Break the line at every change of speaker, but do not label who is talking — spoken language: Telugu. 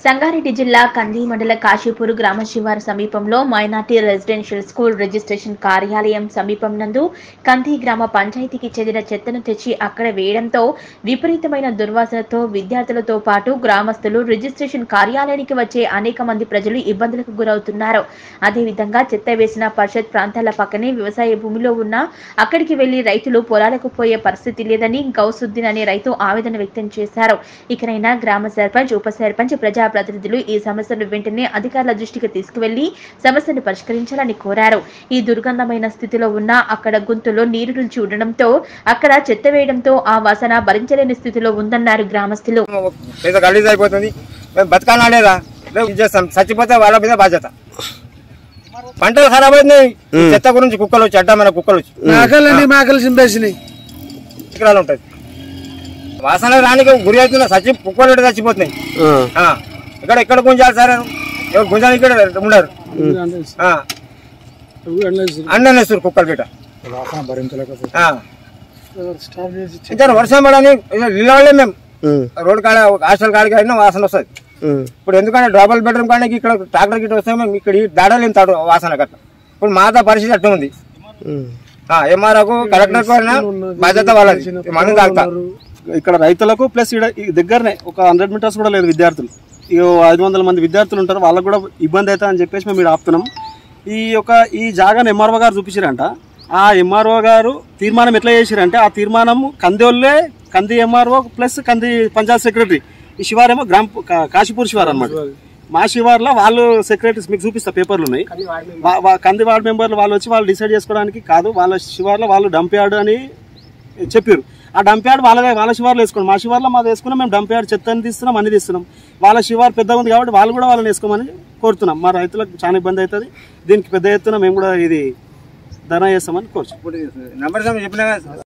సంగారెడ్డి జిల్లా కంది మండల కాశీపూర్ గ్రామ శివారు సమీపంలో మైనార్టీ రెసిడెన్షియల్ స్కూల్ రిజిస్ట్రేషన్ కార్యాలయం సమీపం నందు కంది గ్రామ పంచాయతీకి చెందిన చెత్తను తెచ్చి అక్కడ వేయడంతో విపరీతమైన దుర్వాసనతో విద్యార్థులతో పాటు గ్రామస్తులు రిజిస్ట్రేషన్ కార్యాలయానికి వచ్చే అనేక మంది ప్రజలు ఇబ్బందులకు గురవుతున్నారు అదేవిధంగా చెత్త వేసిన పరిషత్ ప్రాంతాల పక్కనే వ్యవసాయ భూమిలో ఉన్న అక్కడికి వెళ్లి రైతులు పొలాలకు పోయే పరిస్థితి లేదని గౌసుద్దీన్ అనే రైతు ఆవేదన వ్యక్తం చేశారు ఇకనైనా గ్రామ సర్పంచ్ ఉప సర్పంచ్ ప్రజాప్రతినిధులు ఈ సమస్యను వెంటనే అధికారుల దృష్టికి తీసుకువెళ్లి సమస్యను పరిష్కరించాలని కోరారు ఈ దుర్గంధమైన స్థితిలో ఉన్న అక్కడ గుంతులో నీరు నిలిచి ఉండడంతో అక్కడ చెత్త వేయడంతో ఆ వాసన భరించలేని స్థితిలో ఉందన్నారు గ్రామస్తులు
ఏదో గలీజ్ అయిపోతుంది మేము బతకాలా లేదా లేదు ఇది చేస్తాం చచ్చిపోతే వాళ్ళ మీద బాధ్యత పంటలు ఖరాబ్ అవుతున్నాయి ఈ చెత్త గురించి కుక్కలు వచ్చి అడ్డమైన కుక్కలు వచ్చి
మేకలండి మేకలు చింపేసినాయి
ఇక్కడ ఉంటుంది వాసన రానికి గురి అవుతున్నా చచ్చి కుక్కలు ఉంటే చచ్చిపోతున్నాయి ఆ, ఇక్కడ ఎక్కడ గుంజాలి సార్ ఎవరు గుంజాలి ఇక్కడ ఉండరు ఆ, అండనేస్తారు కుక్కలు గిట్ట ఆ. ఇంకా వర్షం పడని నిలవలే మేము రోడ్ కాడ హాస్టల్ కాడికి అయినా వాసన వస్తుంది ఇప్పుడు ఎందుకంటే డబుల్ బెడ్రూమ్ కానీ ఇక్కడ ట్రాక్టర్ గిట్ట వస్తే మేము ఇక్కడ ఈ దాడలేం తాడు వాసన గట్ల ఇప్పుడు మాత పరిస్థితి అట్లా ఉంది ఎంఆర్ఓకు కలెక్టర్కు అయినా బాధ్యత వాళ్ళది మనం తాగుతా
ఇక్కడ రైతులకు ప్లస్ ఈడ ఈ దగ్గరనే ఒక హండ్రెడ్ మీటర్స్ కూడా లేదు విద్యార్థులు ఇక ఐదు వందల మంది విద్యార్థులు ఉంటారు వాళ్ళకు కూడా ఇబ్బంది అవుతుంది అని చెప్పేసి మేము ఇక్కడ ఆపుతున్నాం ఈ యొక్క ఈ జాగాను ఎంఆర్ఓ గారు చూపించారంట ఆ ఎంఆర్ఓ గారు తీర్మానం ఎట్లా చేసిరంటే ఆ తీర్మానం కందిోళ్ళే కంది ఎంఆర్ఓ ప్లస్ కంది పంచాయత్ సెక్రటరీ ఈ శివారేమో గ్రామ కా- కాశీపూర్ శివార్ అనమాట మా శివార్లో వాళ్ళు సెక్రటరీస్ మీకు చూపిస్తా పేపర్లు ఉన్నాయి వా- వా- కంది వార్డు మెంబర్లు వాళ్ళు వచ్చి వాళ్ళు డిసైడ్ చేసుకోవడానికి కాదు వాళ్ళ శివార్లో వాళ్ళు డంప్ యార్డ్ అని చెప్పారు ఆ డంప్ యార్డ్ వాళ్ళ వాళ్ళ శివార్లు వేసుకోండి మా శివార్లో మాది వేసుకున్నాం మేము డంప్ యార్డ్ చెత్తని తీస్తున్నాం అన్ని తీస్తున్నాం వాళ్ళ శివార్ పెద్దగా ఉంది కాబట్టి వాళ్ళు కూడా వాళ్ళని వేసుకోమని కోరుతున్నాం మా రైతులకు చాలా ఇబ్బంది అవుతుంది దీనికి పెద్ద ఎత్తున మేము కూడా ఇది ధన చేస్తామని కోరుచు
నెంబర్ చెప్పినా కదా.